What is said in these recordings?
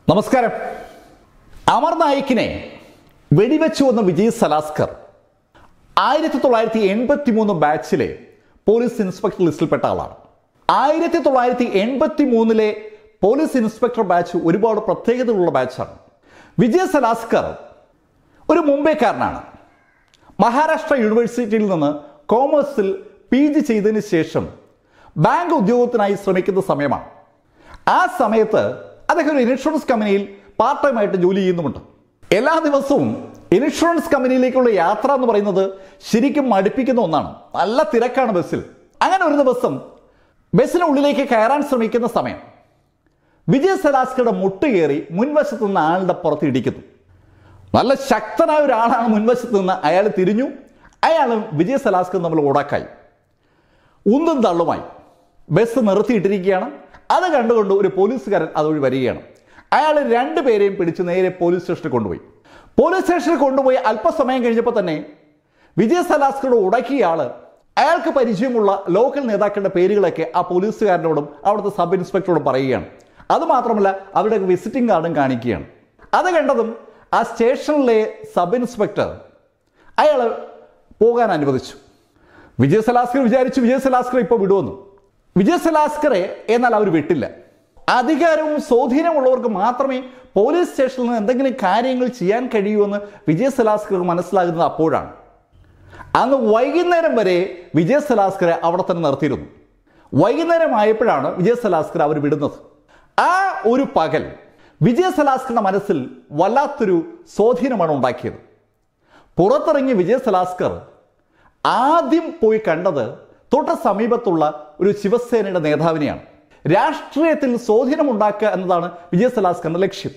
നമസ്കാരം അമർ നായിക്കിനെ വെടിവെച്ചു വന്ന വിജയ് സലാസ്കർ ആയിരത്തി തൊള്ളായിരത്തി എൺപത്തി മൂന്ന് ബാച്ചിലെ പോലീസ് ഇൻസ്പെക്ടർ ലിസ്റ്റിൽപ്പെട്ട ആളാണ് ആയിരത്തി തൊള്ളായിരത്തി എൺപത്തി മൂന്നിലെ പോലീസ് ഇൻസ്പെക്ടർ ബാച്ച് ഒരുപാട് പ്രത്യേകതകളുള്ള ബാച്ചാണ് വിജയ് സലാസ്കർ ഒരു മുംബൈക്കാരനാണ് മഹാരാഷ്ട്ര യൂണിവേഴ്സിറ്റിയിൽ നിന്ന് കോമേഴ്സിൽ പി ജി ചെയ്തതിന് ശേഷം ബാങ്ക് ഉദ്യോഗത്തിനായി ശ്രമിക്കുന്ന സമയമാണ് ആ സമയത്ത് അദ്ദേഹം ഒരു ഇൻഷുറൻസ് കമ്പനിയിൽ പാർട്ട് ടൈം ആയിട്ട് ജോലി ചെയ്യുന്നുമുണ്ട് എല്ലാ ദിവസവും ഇൻഷുറൻസ് കമ്പനിയിലേക്കുള്ള യാത്ര എന്ന് പറയുന്നത് ശരിക്കും മടുപ്പിക്കുന്ന ഒന്നാണ് നല്ല തിരക്കാണ് ബസ്സിൽ അങ്ങനെ ഒരു ദിവസം ബസ്സിനുള്ളിലേക്ക് കയറാൻ ശ്രമിക്കുന്ന സമയം വിജയ് സലാസ്കയുടെ മുട്ട് കയറി മുൻവശത്ത് നിന്ന് ആളുടെ പുറത്ത് ഇടിക്കുന്നു നല്ല ശക്തനായ ഒരാളാണ് മുൻവശത്ത് നിന്ന് അയാൾ തിരിഞ്ഞു അയാളും വിജയ് സലാസ്കർ നമ്മൾ ഓടാക്കായി ഉന്തും തള്ളുമായി ബസ് നിർത്തിയിട്ടിരിക്കുകയാണ് അത് കണ്ടുകൊണ്ട് ഒരു പോലീസുകാരൻ അതുവഴി വരികയാണ് അയാൾ രണ്ടുപേരെയും പിടിച്ച് നേരെ പോലീസ് സ്റ്റേഷനിൽ കൊണ്ടുപോയി പോലീസ് സ്റ്റേഷനിൽ കൊണ്ടുപോയി അല്പസമയം കഴിഞ്ഞപ്പോൾ തന്നെ വിജയ് സലാസ്കറുടെ ഉടക്കിയ ആള് അയാൾക്ക് പരിചയമുള്ള ലോക്കൽ നേതാക്കളുടെ പേരുകളൊക്കെ ആ പോലീസുകാരനോടും അവിടുത്തെ സബ് ഇൻസ്പെക്ടറോടും പറയുകയാണ് അതുമാത്രമല്ല അവരുടെ വിസിറ്റിംഗ് കാർഡും കാണിക്കുകയാണ് അത് കണ്ടതും ആ സ്റ്റേഷനിലെ സബ് ഇൻസ്പെക്ടർ അയാൾ പോകാൻ അനുവദിച്ചു വിജയ് സലാസ്കർ വിചാരിച്ചു വിജയ് സലാസ്കർ ഇപ്പോൾ വിടുവന്നു വിജയ് സലാസ്കറെ എന്നാൽ അവർ വിട്ടില്ല അധികാരവും സ്വാധീനമുള്ളവർക്ക് മാത്രമേ പോലീസ് സ്റ്റേഷനിൽ നിന്ന് എന്തെങ്കിലും കാര്യങ്ങൾ ചെയ്യാൻ കഴിയൂ എന്ന് വിജയ് സലാസ്കർക്ക് മനസ്സിലാകുന്നത് അപ്പോഴാണ് അന്ന് വൈകുന്നേരം വരെ വിജയ് സലാസ്കറെ അവിടെ തന്നെ നിർത്തിയിരുന്നു വൈകുന്നേരം ആയപ്പോഴാണ് വിജയ് സലാസ്കർ അവർ വിടുന്നത് ആ ഒരു പകൽ വിജയ് സലാസ്കറുടെ മനസ്സിൽ വല്ലാത്തൊരു സ്വാധീനമാണ് ഉണ്ടാക്കിയത് പുറത്തിറങ്ങിയ വിജയ് സലാസ്കർ ആദ്യം പോയി കണ്ടത് തൊട്ട സമീപത്തുള്ള ഒരു ശിവസേനയുടെ നേതാവിനെയാണ് രാഷ്ട്രീയത്തിൽ സ്വാധീനമുണ്ടാക്കുക എന്നതാണ് വിജയ് സലാസ്കറിന്റെ ലക്ഷ്യം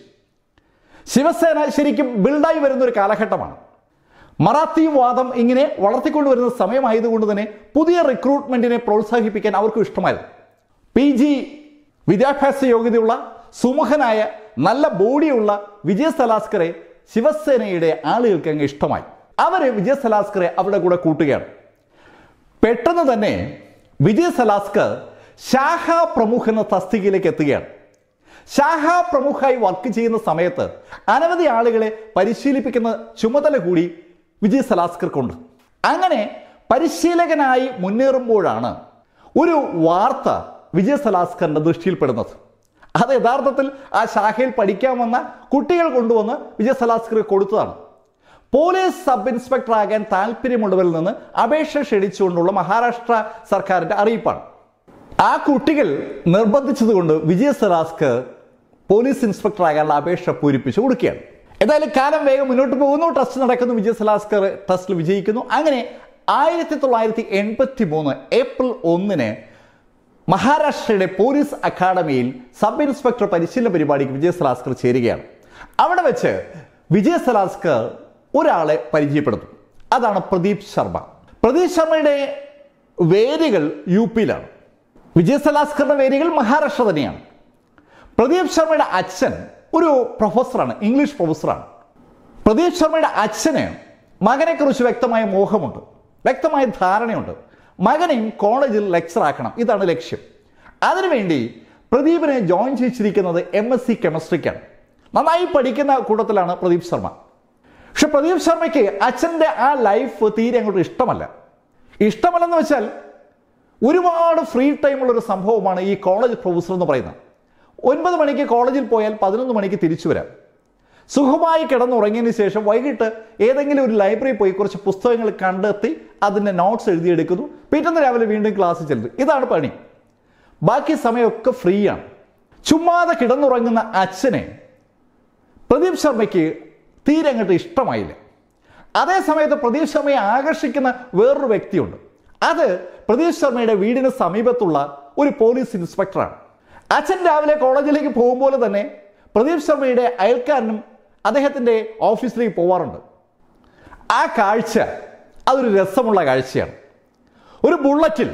ശിവസേന ശരിക്കും ബിൽഡായി വരുന്ന ഒരു കാലഘട്ടമാണ് മറാത്തി വാദം ഇങ്ങനെ വളർത്തിക്കൊണ്ടുവരുന്ന സമയമായതുകൊണ്ട് തന്നെ പുതിയ റിക്രൂട്ട്മെന്റിനെ പ്രോത്സാഹിപ്പിക്കാൻ അവർക്കും ഇഷ്ടമായിരുന്നു പി ജി വിദ്യാഭ്യാസ യോഗ്യതയുള്ള സുമുഖനായ നല്ല ബോഡിയുള്ള വിജയ് സലാസ്കറെ ശിവസേനയുടെ ആളുകൾക്ക് അങ്ങ് ഇഷ്ടമായി അവര് വിജയ് സലാസ്കറെ അവിടെ കൂടെ കൂട്ടുകയാണ് പെട്ടെന്ന് തന്നെ വിജയ് സലാസ്കർ ശാഖ പ്രമുഖ് എന്ന തസ്തികയിലേക്ക് എത്തുകയാണ് ശാഖ പ്രമുഖായി വർക്ക് ചെയ്യുന്ന സമയത്ത് അനവധി ആളുകളെ പരിശീലിപ്പിക്കുന്ന ചുമതല കൂടി വിജയ് സലാസ്കർക്കുണ്ട് അങ്ങനെ പരിശീലകനായി മുന്നേറുമ്പോഴാണ് ഒരു വാർത്ത വിജയ് സലാസ്കറിന്റെ ദൃഷ്ടിയിൽപ്പെടുന്നത് അത് യഥാർത്ഥത്തിൽ ആ ശാഖയിൽ പഠിക്കാൻ വന്ന കുട്ടികൾ കൊണ്ടുവന്ന് വിജയ് സലാസ്കർ കൊടുത്തതാണ് പോലീസ് സബ് ഇൻസ്പെക്ടർ ആകാൻ താല്പര്യമുള്ളവരിൽ നിന്ന് അപേക്ഷ ക്ഷണിച്ചുകൊണ്ടുള്ള മഹാരാഷ്ട്ര സർക്കാരിന്റെ അറിയിപ്പാണ് ആ കുട്ടികൾ നിർബന്ധിച്ചതുകൊണ്ട് വിജയ് സലാസ്കർ പോലീസ് ഇൻസ്പെക്ടർ ആകാനുള്ള അപേക്ഷ പൂരിപ്പിച്ചു കൊടുക്കുകയാണ് എന്തായാലും കാലം വേഗം മുന്നോട്ട് പോകുന്നു ടെസ്റ്റ് നടക്കുന്നു വിജയ് സലാസ്കർ ടെസ്റ്റിൽ വിജയിക്കുന്നു അങ്ങനെ ആയിരത്തി തൊള്ളായിരത്തി എൺപത്തി മൂന്ന് ഏപ്രിൽ ഒന്നിന് മഹാരാഷ്ട്രയുടെ പോലീസ് അക്കാഡമിയിൽ സബ് ഇൻസ്പെക്ടർ പരിശീലന പരിപാടിക്ക് വിജയ് സലാസ്കർ ചേരുകയാണ് അവിടെ വെച്ച് വിജയ് സലാസ്കർ ഒരാളെ പരിചയപ്പെടുത്തും അതാണ് പ്രദീപ് ശർമ്മ പ്രദീപ് ശർമ്മയുടെ വേരുകൾ യു പിയിലാണ് വിജയ് സലാസ്കറിന്റെ വേരുകൾ മഹാരാഷ്ട്ര തന്നെയാണ് പ്രദീപ് ശർമ്മയുടെ അച്ഛൻ ഒരു പ്രൊഫസറാണ് ഇംഗ്ലീഷ് പ്രൊഫസറാണ് പ്രദീപ് ശർമ്മയുടെ അച്ഛന് മകനെക്കുറിച്ച് വ്യക്തമായ മോഹമുണ്ട് വ്യക്തമായ ധാരണയുണ്ട് മകനെയും കോളേജിൽ ലെക്ചർ ആക്കണം ഇതാണ് ലക്ഷ്യം അതിനുവേണ്ടി പ്രദീപിനെ ജോയിൻ ചെയ്യിച്ചിരിക്കുന്നത് എം എസ് സി കെമിസ്ട്രിക്കാണ് നന്നായി പഠിക്കുന്ന കൂട്ടത്തിലാണ് പ്രദീപ് ശർമ്മ പക്ഷെ പ്രദീപ് ശർമ്മയ്ക്ക് അച്ഛൻ്റെ ആ ലൈഫ് തീരെ അങ്ങോട്ട് ഇഷ്ടമല്ല ഇഷ്ടമല്ലെന്ന് വെച്ചാൽ ഒരുപാട് ഫ്രീ ടൈമുള്ള ഒരു സംഭവമാണ് ഈ കോളേജ് പ്രൊഫസർ എന്ന് പറയുന്നത് ഒൻപത് മണിക്ക് കോളേജിൽ പോയാൽ പതിനൊന്ന് മണിക്ക് തിരിച്ചു വരാം സുഖമായി കിടന്നുറങ്ങിയതിന് ശേഷം വൈകിട്ട് ഏതെങ്കിലും ഒരു ലൈബ്രറി പോയി കുറച്ച് പുസ്തകങ്ങൾ കണ്ടെത്തി അതിൻ്റെ നോട്ട്സ് എഴുതിയെടുക്കുന്നു പിറ്റേന്ന് രാവിലെ വീണ്ടും ക്ലാസ്സിൽ ചെല്ലുന്നു ഇതാണ് പണി ബാക്കി സമയമൊക്കെ ഫ്രീ ആണ് ചുമ്മാതെ കിടന്നുറങ്ങുന്ന അച്ഛനെ പ്രദീപ് ശർമ്മയ്ക്ക് തീരെ അങ്ങോട്ട് ഇഷ്ടമായില്ല അതേ സമയത്ത് പ്രദീപ് ശർമ്മയെ ആകർഷിക്കുന്ന വേറൊരു വ്യക്തിയുണ്ട് അത് പ്രദീപ് ശർമ്മയുടെ വീടിന് സമീപത്തുള്ള ഒരു പോലീസ് ഇൻസ്പെക്ടറാണ് അച്ഛൻ രാവിലെ കോളേജിലേക്ക് പോകുമ്പോൾ തന്നെ പ്രദീപ് ശർമ്മയുടെ അയൽക്കാരനും അദ്ദേഹത്തിൻ്റെ ഓഫീസിലേക്ക് പോവാറുണ്ട് ആ കാഴ്ച അതൊരു രസമുള്ള കാഴ്ചയാണ് ഒരു ബുള്ളറ്റിൽ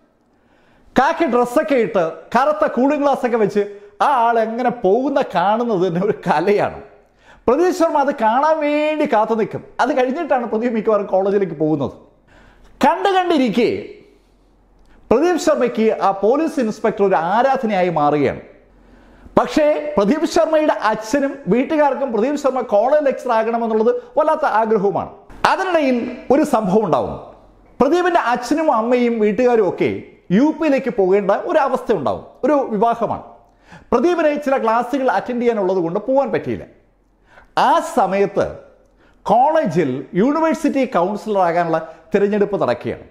കാക്കി ഡ്രസ്സൊക്കെ ഇട്ട് കറുത്ത കൂളിംഗ് ഗ്ലാസ് ഒക്കെ വെച്ച് ആ ആൾ എങ്ങനെ പോകുന്ന കാണുന്നത് തന്നെ ഒരു കലയാണ് പ്രദീപ് ശർമ്മ അത് കാണാൻ വേണ്ടി കാത്തു നിൽക്കും അത് കഴിഞ്ഞിട്ടാണ് പ്രദീപ് മിക്കവാറും കോളേജിലേക്ക് പോകുന്നത് കണ്ടു കണ്ടിരിക്കെ പ്രദീപ് ശർമ്മയ്ക്ക് ആ പോലീസ് ഇൻസ്പെക്ടർ ഒരു ആരാധനയായി മാറുകയാണ് പക്ഷേ പ്രദീപ് ശർമ്മയുടെ അച്ഛനും വീട്ടുകാർക്കും പ്രദീപ് ശർമ്മ കോളേജ് ലെക്ചർ ആകണമെന്നുള്ളത് വല്ലാത്ത ആഗ്രഹവുമാണ് അതിനിടയിൽ ഒരു സംഭവം ഉണ്ടാവും പ്രദീപിന്റെ അച്ഛനും അമ്മയും വീട്ടുകാരും ഒക്കെ യു പിയിലേക്ക് പോകേണ്ട ഒരു അവസ്ഥ ഉണ്ടാവും ഒരു വിവാഹമാണ് പ്രദീപിനെ ചില ക്ലാസ്സുകൾ അറ്റൻഡ് ചെയ്യാനുള്ളത് കൊണ്ട് പോകാൻ പറ്റിയില്ല ആ സമയത്ത് കോളേജിൽ യൂണിവേഴ്സിറ്റി കൗൺസിലർ ആകാനുള്ള തിരഞ്ഞെടുപ്പ് നടക്കുകയാണ്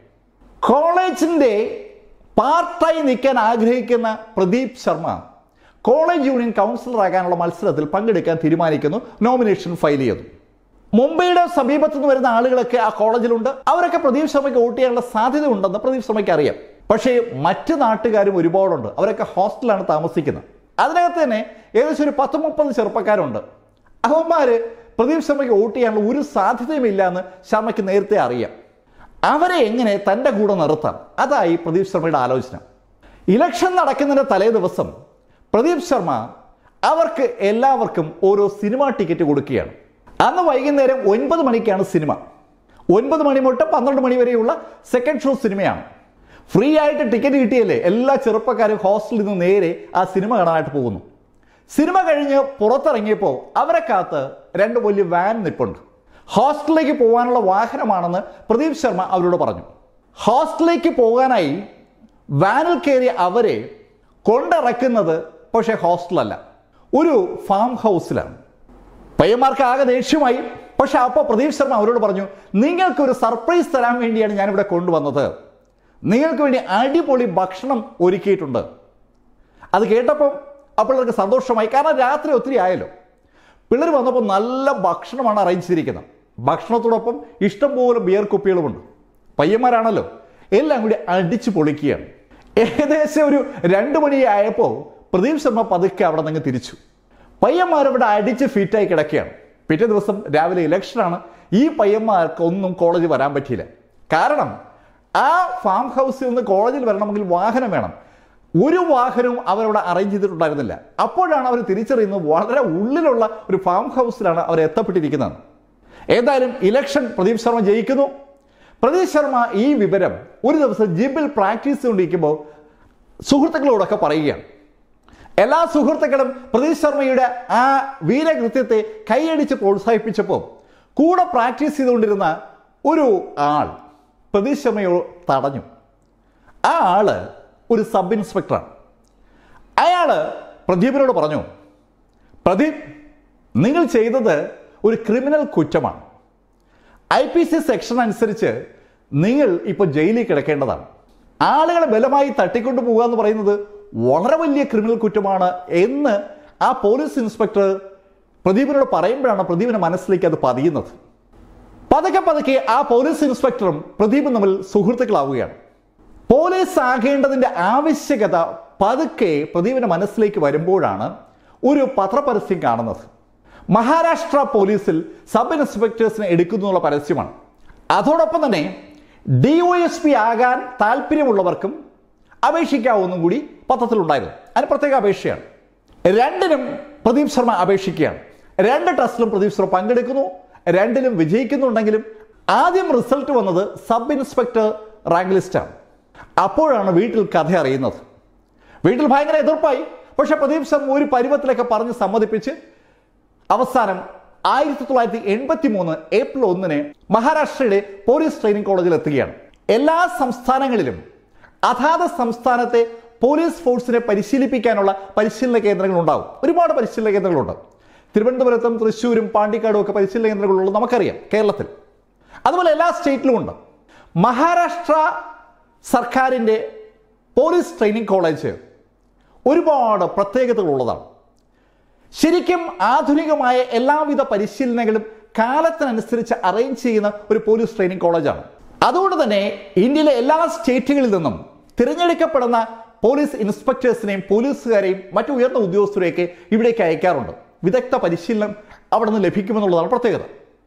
കോളേജിന്റെ പാർട്ടായി നിൽക്കാൻ ആഗ്രഹിക്കുന്ന Pradeep Sharma college union councillor ആകാനുള്ള മത്സരത്തിൽ പങ്കെടുക്കാൻ തീരുമാനിക്കുന്നു നോമിനേഷൻ ഫയൽ ചെയ്തു മുംബൈയുടെ സമീപത്തു നിന്ന് വരുന്ന ആളുകളൊക്കെ ആ കോളേജിലുണ്ട് അവരൊക്കെ പ്രദീപ് ശർമ്മയ്ക്ക് വോട്ട് ചെയ്യാനുള്ള സാധ്യത ഉണ്ടെന്ന് പ്രദീപ് ശർമ്മയ്ക്ക് അറിയാം പക്ഷേ മറ്റു നാട്ടുകാരും ഒരുപാടുണ്ട് അവരൊക്കെ ഹോസ്റ്റലാണ് താമസിക്കുന്നത് അതിനകത്ത് തന്നെ ഏകദേശം ഒരു പത്ത് മുപ്പത് ചെറുപ്പക്കാരുണ്ട് അവന്മാര് പ്രദീപ് ശർമ്മയ്ക്ക് വോട്ട് ചെയ്യാനുള്ള ഒരു സാധ്യതയുമില്ല എന്ന് ശർമ്മയ്ക്ക് നേരത്തെ അറിയാം അവരെ എങ്ങനെ തൻ്റെ കൂടെ നിർത്താം അതായി പ്രദീപ് ശർമ്മയുടെ ആലോചന ഇലക്ഷൻ നടക്കുന്നതിന്റെ തലേ ദിവസം പ്രദീപ് ശർമ്മ അവർക്ക് എല്ലാവർക്കും ഓരോ സിനിമ ടിക്കറ്റ് കൊടുക്കുകയാണ് അന്ന് വൈകുന്നേരം ഒൻപത് മണിക്കാണ് സിനിമ ഒൻപത് മണി തൊട്ട് പന്ത്രണ്ട് മണി വരെയുള്ള സെക്കൻഡ് ഷോ സിനിമയാണ് ഫ്രീ ആയിട്ട് ടിക്കറ്റ് കിട്ടിയല്ലേ എല്ലാ ചെറുപ്പക്കാരും ഹോസ്റ്റലിൽ നിന്ന് നേരെ ആ സിനിമ കാണാനായിട്ട് പോകുന്നു സിനിമ കഴിഞ്ഞ് പുറത്തിറങ്ങിയപ്പോൾ അവരെ കാത്ത് രണ്ട് വലിയ വാൻ നിൽപ്പുണ്ട് ഹോസ്റ്റലിലേക്ക് പോകാനുള്ള വാഹനമാണെന്ന് പ്രദീപ് ശർമ്മ അവരോട് പറഞ്ഞു ഹോസ്റ്റലിലേക്ക് പോകാനായി വാനിൽ കയറിയ അവരെ കൊണ്ടിറക്കുന്നത് പക്ഷേ ഹോസ്റ്റലല്ല ഒരു ഫാം ഹൗസിലാണ് പയ്യന്മാർക്ക് ആകെ ദേഷ്യമായി പക്ഷെ അപ്പോൾ പ്രദീപ് ശർമ്മ അവരോട് പറഞ്ഞു നിങ്ങൾക്ക് ഒരു സർപ്രൈസ് തരാൻ വേണ്ടിയാണ് ഞാനിവിടെ കൊണ്ടുവന്നത് നിങ്ങൾക്ക് വേണ്ടി അടിപൊളി ഭക്ഷണം ഒരുക്കിയിട്ടുണ്ട് അത് കേട്ടപ്പോൾ അപ്പോൾ അവർക്ക് സന്തോഷമായി കാരണം രാത്രി ഒത്തിരി ആയല്ലോ പിള്ളേർ വന്നപ്പോൾ നല്ല ഭക്ഷണമാണ് അറേഞ്ച് ചെയ്തിരിക്കുന്നത് ഭക്ഷണത്തോടൊപ്പം ഇഷ്ടംപോലെ ബിയർ കുപ്പികളുമുണ്ട് പയ്യന്മാരാണല്ലോ എല്ലാം കൂടി അടിച്ചു പൊളിക്കുകയാണ് ഏകദേശം ഒരു രണ്ട് മണിയായപ്പോൾ പ്രദീപ് ശർമ്മ പതുക്കെ അവിടെ നിന്ന് തിരിച്ചു പയ്യന്മാരവിടെ അടിച്ച് ഫിറ്റായി കിടക്കുകയാണ് പിറ്റേ ദിവസം രാവിലെ ഇലക്ഷനാണ് ഈ പയ്യന്മാർക്ക് ഒന്നും കോളേജിൽ വരാൻ പറ്റിയില്ല കാരണം ആ ഫാം ഹൗസിൽ നിന്ന് കോളേജിൽ വരണമെങ്കിൽ വാഹനം വേണം ഒരു വാഹനവും അവരവിടെ അറേഞ്ച് ചെയ്തിട്ടുണ്ടായിരുന്നില്ല അപ്പോഴാണ് അവർ തിരിച്ചറിയുന്നത് വളരെ ഉള്ളിലുള്ള ഒരു ഫാം ഹൗസിലാണ് അവർ എത്തപ്പെട്ടിരിക്കുന്നത് ഏതായാലും ഇലക്ഷൻ പ്രദീപ് ശർമ്മ ജയിക്കുന്നു പ്രദീപ് ശർമ്മ ഈ വിവരം ഒരു ദിവസം ജിമ്മിൽ പ്രാക്ടീസ് ചെയ്തുകൊണ്ടിരിക്കുമ്പോൾ സുഹൃത്തുക്കളോടൊക്കെ പറയുകയാണ് എല്ലാ സുഹൃത്തുക്കളും പ്രദീപ് ശർമ്മയുടെ ആ വീരകൃത്യത്തെ കൈയടിച്ച് പ്രോത്സാഹിപ്പിച്ചപ്പോൾ കൂടെ പ്രാക്ടീസ് ചെയ്തുകൊണ്ടിരുന്ന ഒരു ആൾ പ്രദീപ് ശർമ്മയോ തടഞ്ഞു ആ ആള് ഒരു സബ് ഇൻസ്പെക്ടറാണ് അയാള് പ്രദീപിനോട് പറഞ്ഞു പ്രദീപ് നിങ്ങൾ ചെയ്തത് ഒരു ക്രിമിനൽ കുറ്റമാണ് ഐ പി സി സെക്ഷൻ അനുസരിച്ച് നിങ്ങൾ ഇപ്പോൾ ജയിലിൽ കിടക്കേണ്ടതാണ് ആളുകളെ ബലമായി തട്ടിക്കൊണ്ടു പോകുക എന്ന് പറയുന്നത് വളരെ വലിയ ക്രിമിനൽ കുറ്റമാണ് എന്ന് ആ പോലീസ് ഇൻസ്പെക്ടർ പ്രദീപിനോട് പറയുമ്പോഴാണ് പ്രദീപിന്റെ മനസ്സിലേക്ക് അത് പതിയുന്നത് പതുക്കെ പതുക്കെ ആ പോലീസ് ഇൻസ്പെക്ടറും പ്രദീപും തമ്മിൽ സുഹൃത്തുക്കളാവുകയാണ് പോലീസ് ആകേണ്ടതിന്റെ ആവശ്യകത പതുക്കെ പ്രദീപിന്റെ മനസ്സിലേക്ക് വരുമ്പോഴാണ് ഒരു പത്രപരസ്യം കാണുന്നത് മഹാരാഷ്ട്ര പോലീസിൽ സബ് ഇൻസ്പെക്ടേഴ്സിനെ എടുക്കുന്നു എന്നുള്ള പരസ്യമാണ് അതോടൊപ്പം തന്നെ ഡി ഒ എസ് പി ആകാൻ താല്പര്യമുള്ളവർക്കും അപേക്ഷിക്കാവുന്നും കൂടി പത്രത്തിലുണ്ടായിരുന്നു അതിന് പ്രത്യേക അപേക്ഷയാണ് രണ്ടിനും പ്രദീപ് ശർമ്മ അപേക്ഷിക്കുകയാണ് രണ്ട് ടെസ്റ്റിലും പ്രദീപ് ശർമ്മ പങ്കെടുക്കുന്നു രണ്ടിലും വിജയിക്കുന്നുണ്ടെങ്കിലും ആദ്യം റിസൾട്ട് വന്നത് സബ് ഇൻസ്പെക്ടർ റാങ്ക് ലിസ്റ്റാണ് അപ്പോഴാണ് വീട്ടിൽ കഥ അറിയുന്നത് വീട്ടിൽ ഭയങ്കര എതിർപ്പായി പക്ഷെ പ്രദീപ് ശർമ്മ ഒരു പരുവത്തിലൊക്കെ പറഞ്ഞ് സമ്മതിപ്പിച്ച് അവസാനം ആയിരത്തി തൊള്ളായിരത്തി എൺപത്തി മൂന്ന് ഏപ്രിൽ ഒന്നിന് മഹാരാഷ്ട്രയുടെ പോലീസ് ട്രെയിനിങ് കോളേജിൽ എത്തുകയാണ് എല്ലാ സംസ്ഥാനങ്ങളിലും അതാത് സംസ്ഥാനത്തെ പോലീസ് ഫോഴ്സിനെ പരിശീലിപ്പിക്കാനുള്ള പരിശീലന കേന്ദ്രങ്ങൾ ഉണ്ടാവും ഒരുപാട് പരിശീലന കേന്ദ്രങ്ങളുണ്ട് തിരുവനന്തപുരത്തും തൃശ്ശൂരും പാണ്ടിക്കാടും ഒക്കെ പരിശീലന കേന്ദ്രങ്ങളുള്ളത് നമുക്കറിയാം കേരളത്തിൽ അതുപോലെ എല്ലാ സ്റ്റേറ്റിലും ഉണ്ട് മഹാരാഷ്ട്ര സർക്കാരിൻ്റെ പോലീസ് ട്രെയിനിങ് കോളേജ് ഒരുപാട് പ്രത്യേകതകളുള്ളതാണ് ശരിക്കും ആധുനികമായ എല്ലാവിധ പരിശീലനങ്ങളും കാലത്തിനനുസരിച്ച് അറേഞ്ച് ചെയ്യുന്ന ഒരു പോലീസ് ട്രെയിനിങ് കോളേജാണ് അതുകൊണ്ട് തന്നെ ഇന്ത്യയിലെ എല്ലാ സ്റ്റേറ്റുകളിൽ നിന്നും തിരഞ്ഞെടുക്കപ്പെടുന്ന പോലീസ് ഇൻസ്പെക്ടേഴ്സിനെയും പോലീസുകാരെയും മറ്റു ഉയർന്ന ഉദ്യോഗസ്ഥരെയൊക്കെ ഇവിടേക്ക് അയക്കാറുണ്ട് വിദഗ്ധ പരിശീലനം അവിടെ നിന്ന് ലഭിക്കുമെന്നുള്ളതാണ് പ്രത്യേകത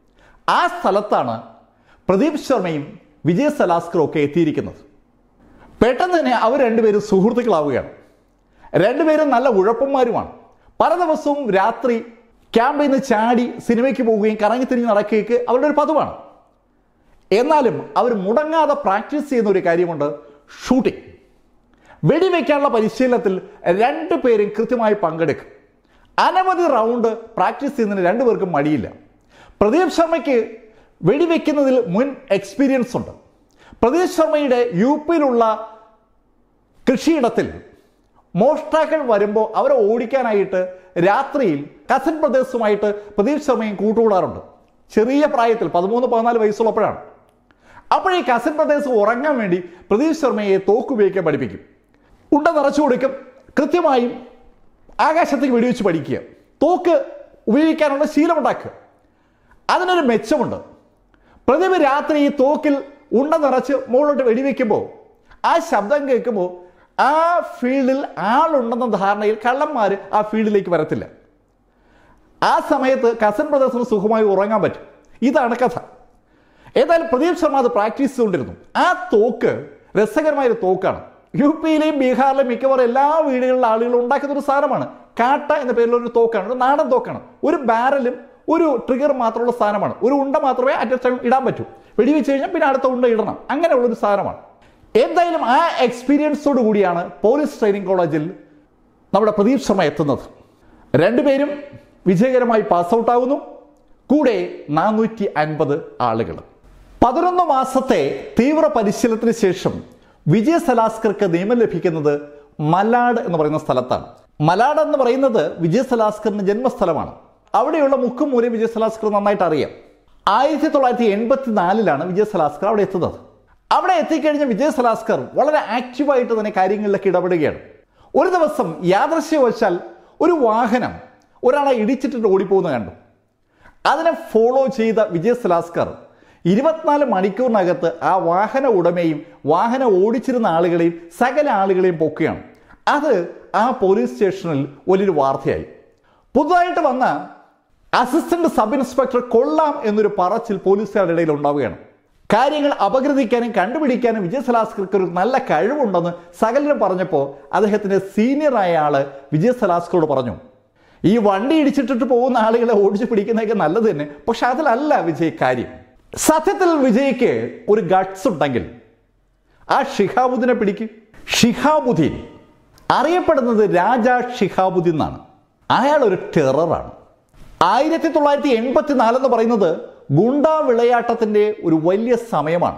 ആ സ്ഥലത്താണ് പ്രദീപ് ശർമ്മയും വിജയ് സലാസ്കറും ഒക്കെ എത്തിയിരിക്കുന്നത് പെട്ടെന്ന് തന്നെ അവർ രണ്ടുപേരും സുഹൃത്തുക്കളാവുകയാണ് രണ്ടുപേരും നല്ല ഉഴപ്പന്മാരുമാണ് പല ദിവസവും രാത്രി ക്യാമ്പിൽ നിന്ന് ചാടി സിനിമയ്ക്ക് പോവുകയും കറങ്ങി തിരിഞ്ഞ് നടക്കുകയൊക്കെ അവരുടെ ഒരു പതിവാണ് എന്നാലും അവർ മുടങ്ങാതെ പ്രാക്ടീസ് ചെയ്യുന്ന ഒരു കാര്യമുണ്ട് ഷൂട്ടിംഗ് വെടിവെക്കാനുള്ള പരിശീലനത്തിൽ രണ്ടു പേരും കൃത്യമായി പങ്കെടുക്കും അനവധി റൗണ്ട് പ്രാക്ടീസ് ചെയ്യുന്നതിന് രണ്ടുപേർക്കും മടിയില്ല പ്രദീപ് ശർമ്മയ്ക്ക് വെടിവെക്കുന്നതിൽ മുൻ എക്സ്പീരിയൻസ് ഉണ്ട് പ്രദീപ് ശർമ്മയുടെ യു പിയിലുള്ള കൃഷിയിടത്തിൽ മോഷ്ടാക്കൾ വരുമ്പോൾ അവരെ ഓടിക്കാനായിട്ട് രാത്രിയിൽ കസൻ പ്രദേശവുമായിട്ട് പ്രദീപ് ശർമ്മയും കൂട്ടുകൂടാറുണ്ട് ചെറിയ പ്രായത്തിൽ പതിമൂന്ന് പതിനാല് വയസ്സുള്ളപ്പോഴാണ് അപ്പോൾ ഈ കസൻ പ്രദേശം ഉറങ്ങാൻ വേണ്ടി പ്രദീപ് ശർമ്മയെ തോക്ക് ഉപയോഗിക്കാൻ പഠിപ്പിക്കും ഉണ്ട നിറച്ചു കൊടുക്കും കൃത്യമായും ആകാശത്തേക്ക് വെടിവെച്ച് പഠിക്കുക തോക്ക് ഉപയോഗിക്കാനുള്ള ശീലമുണ്ടാക്കുക അതിനൊരു മെച്ചമുണ്ട് പ്രതിഭ രാത്രി ഈ തോക്കിൽ ഉണ്ട നിറച്ച് മുകളിലോട്ട് വെടിവെക്കുമ്പോൾ ആ ശബ്ദം കേൾക്കുമ്പോൾ ആ ഫീൽഡിൽ ആളുണ്ടെന്ന ധാരണയിൽ കള്ളന്മാർ ആ ഫീൽഡിലേക്ക് വരത്തില്ല ആ സമയത്ത് കസൻ പ്രദേശത്തിന് സുഖമായി ഉറങ്ങാൻ പറ്റും ഇതാണ് കഥ ഏതായാലും പ്രദീപ് ശർമ്മ അത് പ്രാക്ടീസ് ചെയ്തുകൊണ്ടിരുന്നു ആ തോക്ക് രസകരമായ ഒരു തോക്കാണ് യു പിയിലെയും ബീഹാറിലെയും മിക്കവാറും എല്ലാ വീടുകളിലും ആളുകൾ ഉണ്ടാക്കുന്ന ഒരു സാധനമാണ് കാട്ട എന്ന പേരിലുള്ള ഒരു തോക്കാണ് ഒരു നാടൻ തോക്കാണ് ഒരു ബാരലും ഒരു ട്രിഗർ മാത്രമുള്ള സാധനമാണ് ഒരു ഉണ്ട മാത്രമേ അറ്റ് ടൈം ഇടാൻ പറ്റൂ വെടിവെച്ച് കഴിഞ്ഞാൽ പിന്നെ അടുത്ത ഉണ്ട ഇടണം അങ്ങനെയുള്ള ഒരു സാധനമാണ് എന്തായാലും ആ എക്സ്പീരിയൻസോട് കൂടിയാണ് പോലീസ് ട്രെയിനിങ് കോളേജിൽ നമ്മുടെ പ്രദീപ് ശർമ്മ എത്തുന്നത് രണ്ടുപേരും വിജയകരമായി പാസ് ഔട്ട് ആകുന്നു കൂടെ നാനൂറ്റി അൻപത് ആളുകൾ പതിനൊന്ന് മാസത്തെ തീവ്ര പരിശീലനത്തിന് ശേഷം വിജയ സലാസ്കർക്ക് നിയമം ലഭിക്കുന്നത് മലാഡ് എന്ന് പറയുന്ന സ്ഥലത്താണ് മലാഡ് എന്ന് പറയുന്നത് വിജയ സലാസ്കറിന്റെ ജന്മസ്ഥലമാണ് അവിടെയുള്ള മുക്കും മൂലം വിജയ സലാസ്കർ നന്നായിട്ട് അറിയാം ആയിരത്തി തൊള്ളായിരത്തി എൺപത്തി നാലിലാണ് വിജയ സലാസ്കർ അവിടെ എത്തുന്നത് അവിടെ എത്തിക്കഴിഞ്ഞ വിജയ സലാസ്കർ വളരെ ആക്റ്റീവായിട്ട് തന്നെ കാര്യങ്ങളിലൊക്കെ ഇടപെടുകയാണ് ഒരു ദിവസം യാദൃശ്യവശാൽ ഒരു വാഹനം ഒരാളെ ഇടിച്ചിട്ട് ഓടിപ്പോകുന്ന കണ്ടു അതിനെ ഫോളോ ചെയ്ത വിജയ് സലാസ്കർ ഇരുപത്തിനാല് മണിക്കൂറിനകത്ത് ആ വാഹന ഉടമയും വാഹനം ഓടിച്ചിരുന്ന ആളുകളെയും സകല ആളുകളെയും പൊക്കുകയാണ് അത് ആ പോലീസ് സ്റ്റേഷനിൽ വലിയൊരു വാർത്തയായി പുതുതായിട്ട് വന്ന അസിസ്റ്റന്റ് സബ് ഇൻസ്പെക്ടർ കൊള്ളാം എന്നൊരു പറച്ചിൽ പോലീസുകാരുടെ ഇടയിൽ ഉണ്ടാവുകയാണ് കാര്യങ്ങൾ അപഗ്രഥിക്കാനും കണ്ടുപിടിക്കാനും വിജയ് സലാസ്കർക്ക് ഒരു നല്ല കഴിവുണ്ടെന്ന് സകലരും പറഞ്ഞപ്പോൾ അദ്ദേഹത്തിന്റെ സീനിയറായ ആള് വിജയ് സലാസ്കറോട് പറഞ്ഞു ഈ വണ്ടി ഇടിച്ചിട്ടിട്ട് പോകുന്ന ആളുകളെ ഓടിച്ചു പിടിക്കുന്നതൊക്കെ നല്ലത് തന്നെ പക്ഷെ അതിലല്ല വിജയ് കാര്യം സത്യത്തിൽ വിജയ്ക്ക് ഒരു ഗട്ട്സ് ഉണ്ടെങ്കിൽ ആ ഷിഹാബുദ്ദീനെ പിടിക്കും ഷിഹാബുദ്ദീൻ അറിയപ്പെടുന്നത് രാജ ഷിഹാബുദ്ദീൻ എന്നാണ് അയാൾ ഒരു ടെററാണ് ആയിരത്തി തൊള്ളായിരത്തി എൺപത്തി നാലെന്ന് പറയുന്നത് ഗുണ്ട വിളയാട്ടത്തിന്റെ ഒരു വലിയ സമയമാണ്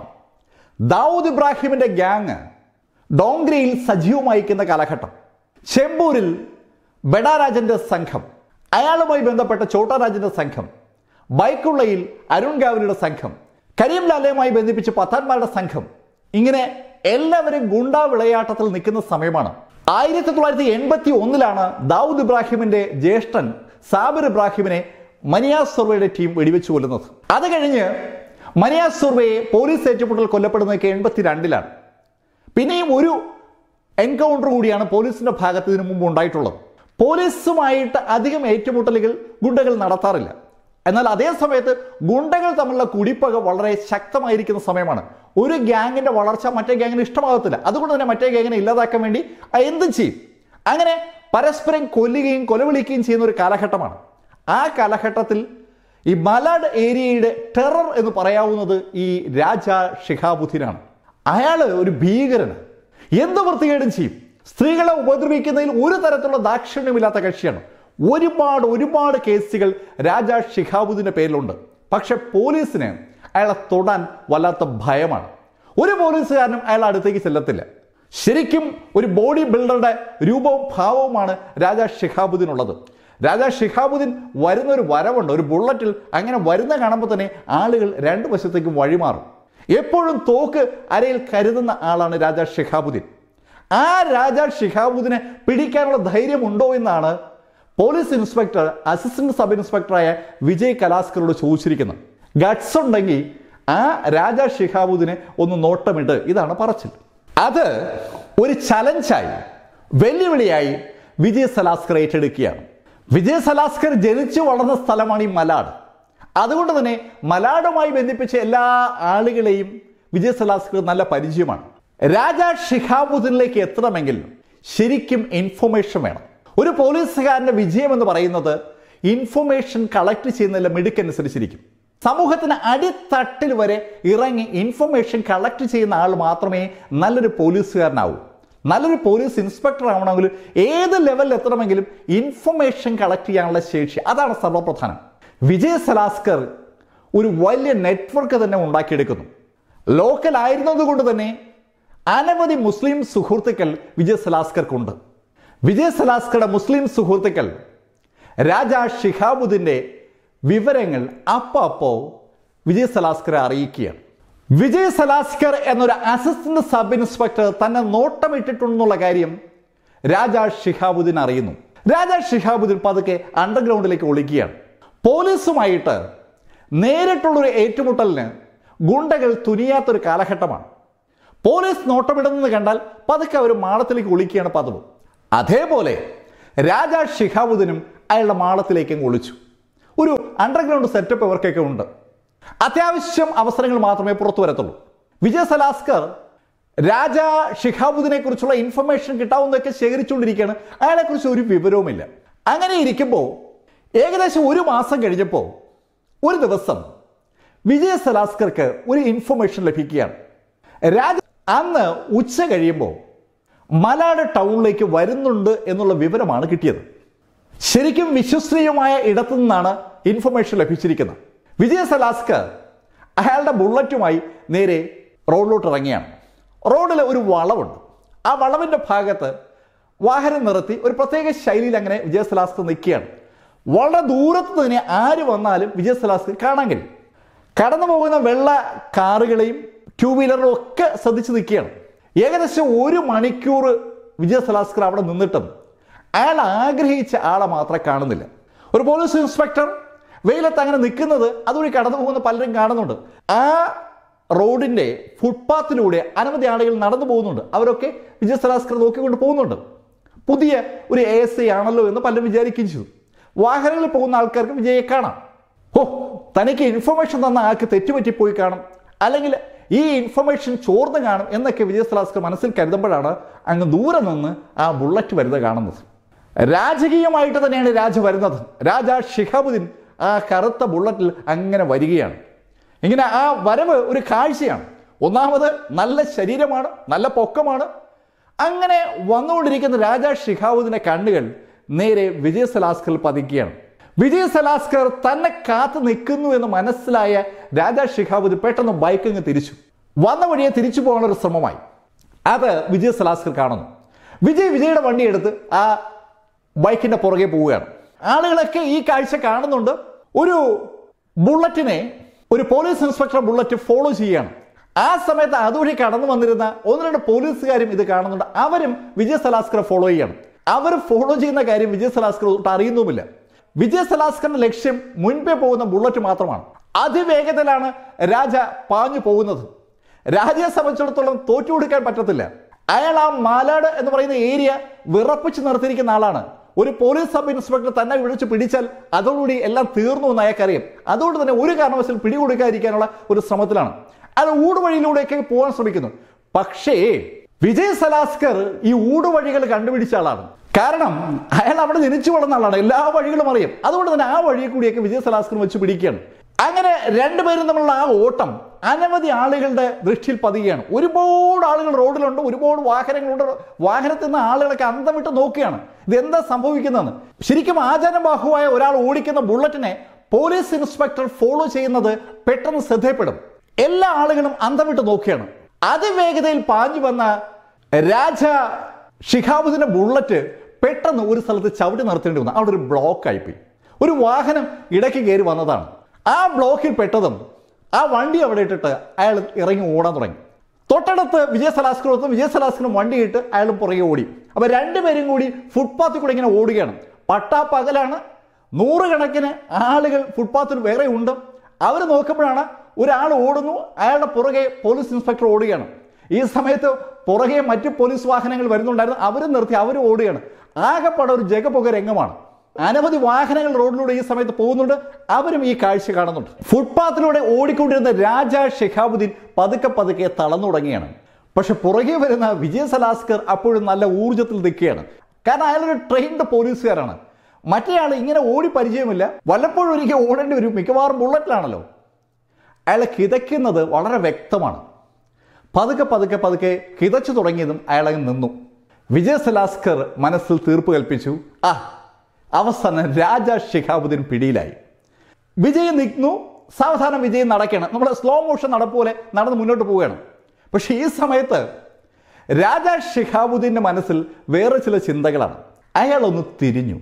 ദാവൂദ് ഇബ്രാഹിമിന്റെ ഗ്യാങ് ഡോങ്ക്രയിൽ സജീവമായിരിക്കുന്ന കാലഘട്ടം ചെമ്പൂരിൽ ബഡാരാജന്റെ സംഘം അയാളുമായി ബന്ധപ്പെട്ട ചോട്ടാരാജന്റെ സംഘം ബൈക്കുള്ളയിൽ അരുൺ ഗാവലിയുടെ സംഘം കരീംലാലയുമായി ബന്ധിപ്പിച്ച് പത്താൻമാരുടെ സംഘം ഇങ്ങനെ എല്ലാവരും ഗുണ്ട വിളയാട്ടത്തിൽ നിൽക്കുന്ന സമയമാണ് ആയിരത്തി തൊള്ളായിരത്തി എൺപത്തി ഒന്നിലാണ് ദാവൂദ് ഇബ്രാഹിമിന്റെ ജ്യേഷ്ഠൻ സാബിർ ഇബ്രാഹിമിനെ മനിയാസ് സുർവയുടെ ടീം വെടിവെച്ച് കൊല്ലുന്നത് അത് കഴിഞ്ഞ് മനിയാസ് സുർവയെ പോലീസ് ഏറ്റുമുട്ടൽ കൊല്ലപ്പെടുന്നതൊക്കെ എൺപത്തിരണ്ടിലാണ് പിന്നെയും ഒരു എൻകൗണ്ടർ കൂടിയാണ് പോലീസിന്റെ ഭാഗത്ത് ഇതിനു മുമ്പ് ഉണ്ടായിട്ടുള്ളത് പോലീസുമായിട്ട് അധികം ഏറ്റുമുട്ടലുകൾ ഗുണ്ടകൾ നടത്താറില്ല എന്നാൽ അതേ സമയത്ത് ഗുണ്ടകൾ തമ്മിലുള്ള കുടിപ്പക വളരെ ശക്തമായിരിക്കുന്ന സമയമാണ് ഒരു ഗ്യാങ്ങിന്റെ വളർച്ച മറ്റേ ഗ്യാങ്ങിന് ഇഷ്ടമാകത്തില്ല അതുകൊണ്ട് തന്നെ മറ്റേ ഗ്യാങ്ങിനെ ഇല്ലാതാക്കാൻ വേണ്ടി എന്തും ചെയ്യും അങ്ങനെ പരസ്പരം കൊല്ലുകയും കൊലവിളിക്കുകയും ചെയ്യുന്ന ഒരു കാലഘട്ടമാണ് ആ കാലഘട്ടത്തിൽ ഈ മലാഡ് ഏരിയയുടെ ടെറർ എന്ന് പറയാവുന്നത് ഈ രാജ ഷിഹാബുദ്ദീനാണ് അയാൾ ഒരു ഭീകരന് എന്ത് വൃത്തികേടും ചെയ്യും സ്ത്രീകളെ ഉപദ്രവിക്കുന്നതിൽ ഒരു തരത്തിലുള്ള ദാക്ഷിണ്യമില്ലാത്ത കക്ഷിയാണ് ഒരുപാട് ഒരുപാട് കേസുകൾ രാജ ഷിഹാബുദ്ദീന്റെ പേരിലുണ്ട് പക്ഷെ പോലീസിന് അയാളെ തൊടാൻ വല്ലാത്ത ഭയമാണ് ഒരു പോലീസുകാരനും അയാൾ അടുത്തേക്ക് ചെല്ലത്തില്ല ശരിക്കും ഒരു ബോഡി ബിൽഡറുടെ രൂപവും ഭാവവുമാണ് രാജ ഷിഹാബുദ്ദീൻ ഉള്ളത് രാജ ഷിഹാബുദ്ദീൻ വരുന്ന ഒരു വരവുണ്ട് ഒരു ബുള്ളറ്റിൽ അങ്ങനെ വരുന്ന കാണുമ്പോൾ തന്നെ ആളുകൾ രണ്ടു വശത്തേക്കും വഴിമാറും എപ്പോഴും തോക്ക് അരയിൽ കരുതുന്ന ആളാണ് രാജ ഷിഹാബുദ്ദീൻ ആ രാജ ഷിഹാബുദ്ദീനെ പിടിക്കാനുള്ള ധൈര്യമുണ്ടോ എന്നാണ് പോലീസ് ഇൻസ്പെക്ടർ അസിസ്റ്റന്റ് സബ് ഇൻസ്പെക്ടറായ വിജയ് കലാസ്കറോട് ചോദിച്ചിരിക്കുന്നത് ഗട്സ് ഉണ്ടെങ്കിൽ ആ രാജ ഷിഹാബുദ്ദീനെ ഒന്ന് നോട്ടമിട്ട് ഇതാണ് പറച്ചിൽ അത് ഒരു ചലഞ്ചായി വെല്ലുവിളിയായി വിജയ് സലാസ്കർ ഏറ്റെടുക്കുകയാണ് വിജയ് സലാസ്കർ ജനിച്ചു വളർന്ന സ്ഥലമാണ് ഈ മലാഡ് അതുകൊണ്ട് തന്നെ മലാഡുമായി ബന്ധിപ്പിച്ച എല്ലാ ആളുകളെയും വിജയ് സലാസ്കർ നല്ല പരിചയമാണ് രാജ ഷിഹാബുദ്ദീനിലേക്ക് എത്തണമെങ്കിൽ ശരിക്കും ഇൻഫർമേഷൻ വേണം ഒരു പോലീസുകാരന്റെ വിജയം എന്ന് പറയുന്നത് ഇൻഫർമേഷൻ കളക്ട് ചെയ്യുന്നതിലെ മിടുക്കനുസരിച്ചിരിക്കും സമൂഹത്തിന് അടിത്തട്ടിൽ വരെ ഇറങ്ങി ഇൻഫർമേഷൻ കളക്ട് ചെയ്യുന്ന ആൾ മാത്രമേ നല്ലൊരു പോലീസുകാരനാവൂ നല്ലൊരു പോലീസ് ഇൻസ്പെക്ടർ ആവണമെങ്കിലും ഏത് ലെവലിൽ എത്തണമെങ്കിലും ഇൻഫർമേഷൻ കളക്ട് ചെയ്യാനുള്ള ശേഷി അതാണ് സർവപ്രധാനം വിജയ് സലാസ്കർ ഒരു വലിയ നെറ്റ്വർക്ക് തന്നെ ഉണ്ടാക്കിയെടുക്കുന്നു ലോക്കൽ ആയിരുന്നത് കൊണ്ട് തന്നെ അനവധി മുസ്ലിം സുഹൃത്തുക്കൾ വിജയ് സലാസ്കർക്കുണ്ട് വിജയ് സലാസ്കറുടെ മുസ്ലിം സുഹൃത്തുക്കൾ രാജാ ഷിഹാബുദ്ദീന്റെ വിവരങ്ങൾ അപ്പോ അപ്പോ വിജയ് സലാസ്കറെ അറിയിക്കുകയാണ് വിജയ് സലാസ്കർ എന്നൊരു അസിസ്റ്റന്റ് സബ് ഇൻസ്പെക്ടർ തന്നെ നോട്ടമിട്ടിട്ടുണ്ടെന്നുള്ള കാര്യം രാജാ ഷിഹാബുദ്ദീൻ അറിയുന്നു രാജാ ഷിഹാബുദ്ദീൻ പതുക്കെ അണ്ടർഗ്രൗണ്ടിലേക്ക് ഒളിക്കുകയാണ് പോലീസുമായിട്ട് നേരിട്ടുള്ളൊരു ഏറ്റുമുട്ടലിന് ഗുണ്ടകൾ തുനിയാത്തൊരു കാലഘട്ടമാണ് പോലീസ് നോട്ടമിടുന്നത് കണ്ടാൽ പതുക്കെ അവർ മാളത്തിലേക്ക് ഒളിക്കുകയാണ് പതിവ് അതേപോലെ രാജാ ഷിഹാബുദ്ദീനും അയാളുടെ മാളത്തിലേക്ക് അങ്ങ് ഒളിച്ചു ഒരു അണ്ടർഗ്രൗണ്ട് സെറ്റപ്പ് ഇവർക്കൊക്കെ ഉണ്ട് അത്യാവശ്യം അവസരങ്ങൾ മാത്രമേ പുറത്തു വരത്തുള്ളൂ വിജയ് സലാസ്കർ രാജാ ഷിഹാബുദ്ദീനെ കുറിച്ചുള്ള ഇൻഫർമേഷൻ കിട്ടാവുന്നതൊക്കെ ശേഖരിച്ചുകൊണ്ടിരിക്കുകയാണ് അയാളെക്കുറിച്ച് ഒരു വിവരവുമില്ല അങ്ങനെ ഇരിക്കുമ്പോൾ ഏകദേശം ഒരു മാസം കഴിഞ്ഞപ്പോൾ ഒരു ദിവസം വിജയ് സലാസ്കർക്ക് ഒരു ഇൻഫർമേഷൻ ലഭിക്കുകയാണ് രാജ അന്ന് ഉച്ച കഴിയുമ്പോൾ മലാട് ടൗണിലേക്ക് വരുന്നുണ്ട് എന്നുള്ള വിവരമാണ് കിട്ടിയത് ശരിക്കും വിശ്വസനീയമായ ഇടത്തു നിന്നാണ് ഇൻഫർമേഷൻ ലഭിച്ചിരിക്കുന്നത് വിജയ സലാസ്കർ അയാളുടെ ബുള്ളറ്റുമായി നേരെ റോഡിലോട്ട് ഇറങ്ങിയാണ് റോഡിൽ ഒരു വളവുണ്ട് ആ വളവിന്റെ ഭാഗത്ത് വാഹനം നിർത്തി ഒരു പ്രത്യേക ശൈലിയിൽ അങ്ങനെ വിജയ സലാസ്കർ നിൽക്കുകയാണ് വളരെ ദൂരത്ത് തന്നെ ആര് വന്നാലും വിജയ സലാസ്കർ കാണാൻ കഴിയും കടന്നു പോകുന്ന വെള്ള കാറുകളെയും ടൂ വീലറും ഒക്കെ ശ്രദ്ധിച്ച് നിൽക്കുകയാണ് ഏകദേശം ഒരു മണിക്കൂർ വിജയ സലാസ്കർ അവിടെ നിന്നിട്ടും അയാൾ ആഗ്രഹിച്ച ആളെ മാത്രമേ കാണുന്നില്ല ഒരു പോലീസ് ഇൻസ്പെക്ടർ വെയിലത്ത് അങ്ങനെ നിൽക്കുന്നത് അതുവഴി കടന്നു പോകുന്ന പലരും കാണുന്നുണ്ട് ആ റോഡിന്റെ ഫുട്പാത്തിലൂടെ അനവധി ആളുകൾ നടന്നു പോകുന്നുണ്ട് അവരൊക്കെ വിജയ സലാസ്കർ നോക്കിക്കൊണ്ട് പോകുന്നുണ്ട് പുതിയ ഒരു എ എസ് ഐ ആണല്ലോ എന്ന് പലരും വിചാരിക്കുകയും ചെയ്തു വാഹനങ്ങളിൽ പോകുന്ന ആൾക്കാർക്ക് വിജയെ കാണാം ഓ തനിക്ക് ഇൻഫർമേഷൻ തന്ന ആൾക്ക് തെറ്റുപറ്റിപ്പോയി കാണും അല്ലെങ്കിൽ ഈ ഇൻഫർമേഷൻ ചോർന്ന് കാണും എന്നൊക്കെ വിജയ സലാസ്കർ മനസ്സിൽ കരുതുമ്പോഴാണ് അങ്ങ് ദൂരെ നിന്ന് ആ ബുള്ളറ്റ് വരുന്നത് കാണുന്നത് രാജകീയമായിട്ട് തന്നെയാണ് രാജ വരുന്നത് രാജ ഷിഹാബുദ്ദീൻ ആ കറുത്ത ബുള്ളറ്റിൽ അങ്ങനെ വരികയാണ് ഇങ്ങനെ ആ വരവ് ഒരു കാഴ്ചയാണ് ഒന്നാമത് നല്ല ശരീരമാണ് നല്ല പൊക്കമാണ് അങ്ങനെ വന്നുകൊണ്ടിരിക്കുന്ന രാജാ ഷിഹാബുദ്ദീന്റെ കണ്ണുകൾ നേരെ വിജയ സലാസ്കറിൽ പതിക്കുകയാണ് വിജയ സലാസ്കർ തന്നെ കാത്തു നിൽക്കുന്നു എന്ന് മനസ്സിലായ രാജാ ഷിഹാബുദ്ദീൻ പെട്ടെന്ന് ബൈക്ക് അങ്ങ് തിരിച്ചു വന്ന വഴിയെ തിരിച്ചു പോകാനുള്ള ഒരു ശ്രമമായി അത് വിജയ സലാസ്കർ കാണുന്നു വിജയ് വിജയുടെ വണ്ടി എടുത്ത് ആ ബൈക്കിന്റെ പുറകെ പോവുകയാണ് ആളുകളൊക്കെ ഈ കാഴ്ച കാണുന്നുണ്ട് ഒരു ബുള്ളറ്റിനെ ഒരു പോലീസ് ഇൻസ്പെക്ടർ ബുള്ളറ്റ് ഫോളോ ചെയ്യുകയാണ് ആ സമയത്ത് അതുവഴി കടന്നു വന്നിരുന്ന ഒന്ന് രണ്ട് പോലീസുകാരും ഇത് കാണുന്നുണ്ട് അവരും വിജയ് സലാസ്കറെ ഫോളോ ചെയ്യണം അവർ ഫോളോ ചെയ്യുന്ന കാര്യം വിജയ് സലാസ്കർ ഒട്ട് അറിയുന്നുമില്ല വിജയ് സലാസ്കറിന്റെ ലക്ഷ്യം മുൻപേ പോകുന്ന ബുള്ളറ്റ് മാത്രമാണ് അതിവേഗത്തിലാണ് രാജ പാഞ്ഞു പോകുന്നത് രാജയെ സംബന്ധിച്ചിടത്തോളം തോറ്റു കൊടുക്കാൻ പറ്റത്തില്ല അയാൾ ആ മാലാട് എന്ന് പറയുന്ന ഏരിയ വിറപ്പിച്ച് നിർത്തിയിരിക്കുന്ന ആളാണ് ഒരു പോലീസ് സബ് ഇൻസ്പെക്ടർ തന്നെ വിളിച്ച് പിടിച്ചാൽ അതോടുകൂടി എല്ലാം തീർന്നു എന്ന് അയാൾക്കറിയാം അതുകൊണ്ട് തന്നെ ഒരു കാരണവശാലും പിടികൊടുക്കാതിരിക്കാനുള്ള ഒരു ശ്രമത്തിലാണ് അത് ഊടുവഴിയിലൂടെയൊക്കെ പോകാൻ ശ്രമിക്കുന്നു പക്ഷേ വിജയ് സലാസ്കർ ഈ ഊടുവഴികൾ കണ്ടുപിടിച്ച ആളാണ് കാരണം അയാൾ അവിടെ ജനിച്ചു വളർന്ന ആളാണ് എല്ലാ വഴികളും അറിയാം അതുകൊണ്ട് തന്നെ ആ വഴിയെ കൂടിയൊക്കെ വിജയ് സലാസ്കർ വെച്ച് പിടിക്കുകയാണ് അങ്ങനെ രണ്ടുപേരും തമ്മിലുള്ള ആ ഓട്ടം അനവധി ആളുകളുടെ ദൃഷ്ടിയിൽ പതിയുകയാണ് ഒരുപാട് ആളുകൾ റോഡിലുണ്ട് ഒരുപാട് വാഹനങ്ങളുണ്ട് വാഹനത്തിൽ നിന്ന് ആളുകളൊക്കെ അന്തം വിട്ട് നോക്കുകയാണ് ഇത് എന്താ സംഭവിക്കുന്നതെന്ന് ശരിക്കും ആചാരബാഹുവായ ഒരാൾ ഓടിക്കുന്ന ബുള്ളറ്റിനെ പോലീസ് ഇൻസ്പെക്ടർ ഫോളോ ചെയ്യുന്നത് പെട്ടെന്ന് ശ്രദ്ധയപ്പെടും എല്ലാ ആളുകളും അന്തം വിട്ട് നോക്കുകയാണ് അതിവേഗതയിൽ പാഞ്ഞു വന്ന രാജ ഷിഹാബുദ്ദീന്റെ ബുള്ളറ്റ് പെട്ടെന്ന് ഒരു സ്ഥലത്ത് ചവിട്ടി നിർത്തേണ്ടി വന്നു അവിടെ ഒരു ബ്ലോക്ക് ആയിപ്പോയി ഒരു വാഹനം ഇടയ്ക്ക് കയറി വന്നതാണ് ആ ബ്ലോക്കിൽ പെട്ടതും ആ വണ്ടി അവിടെ ഇട്ടിട്ട് അയാൾ ഇറങ്ങി ഓടാൻ തുടങ്ങി തൊട്ടടുത്ത് വിജയ സലാസ്കറും വിജയ സലാസ്കറും വണ്ടി ഇട്ട് അയാളും പുറകെ ഓടി അപ്പൊ രണ്ടുപേരും കൂടി ഫുട്പാത്തിൽ കൂടെ ഇങ്ങനെ ഓടുകയാണ് പട്ടാ പകലാണ് നൂറുകണക്കിന് ആളുകൾ ഫുട്പാത്തിൽ വേറെ ഉണ്ട് അവർ നോക്കുമ്പോഴാണ് ഒരാൾ ഓടുന്നു അയാളുടെ പുറകെ പോലീസ് ഇൻസ്പെക്ടർ ഓടുകയാണ് ഈ സമയത്ത് പുറകെ മറ്റു പോലീസ് വാഹനങ്ങൾ വരുന്നുണ്ടായിരുന്നു അവരും നിർത്തി അവരും ഓടുകയാണ് ആകെപ്പാടെ ഒരു ജഗപുക രംഗമാണ് അനവധി വാഹനങ്ങൾ റോഡിലൂടെ ഈ സമയത്ത് പോകുന്നുണ്ട് അവരും ഈ കാഴ്ച കാണുന്നുണ്ട് ഫുട്പാത്തിലൂടെ ഓടിക്കൊണ്ടിരുന്ന രാജ ഷെഹാബുദ്ദീൻ പതുക്കെ പതുക്കെ തളർന്നു തുടങ്ങിയാണ് പക്ഷെ പുറകെ വരുന്ന വിജയ സലാസ്കർ അപ്പോഴും നല്ല ഊർജ്ജത്തിൽ നിൽക്കുകയാണ് കാരണം അയാളൊരു ട്രെയിൻഡ് പോലീസുകാരാണ് മറ്റേയാൾ ഇങ്ങനെ ഓടി പരിചയമില്ല വല്ലപ്പോഴും ഒരിക്കൽ ഓടേണ്ടി വരും മിക്കവാറും ബുള്ളറ്റിലാണല്ലോ അയാൾ കിതയ്ക്കുന്നത് വളരെ വ്യക്തമാണ് പതുക്കെ പതുക്കെ പതുക്കെ കിതച്ചു തുടങ്ങിയതും അയാളങ്ങ് നിന്നു വിജയ് സലാസ്കർ മനസ്സിൽ തീർപ്പ് കൽപ്പിച്ചു ആ അവസാനം രാജ ഷിഹാബുദ്ദീൻ പിടിയിലായി വിജയ് നിൽക്കുന്നു സാവധാനം വിജയ് നടക്കണം നമ്മൾ സ്ലോ മോഷൻ നടപ്പോലെ നടന്ന് മുന്നോട്ട് പോവുകയാണ് പക്ഷെ ഈ സമയത്ത് രാജ ഷിഹാബുദ്ദീന്റെ മനസ്സിൽ വേറെ ചില ചിന്തകളാണ് അയാൾ ഒന്ന് തിരിഞ്ഞു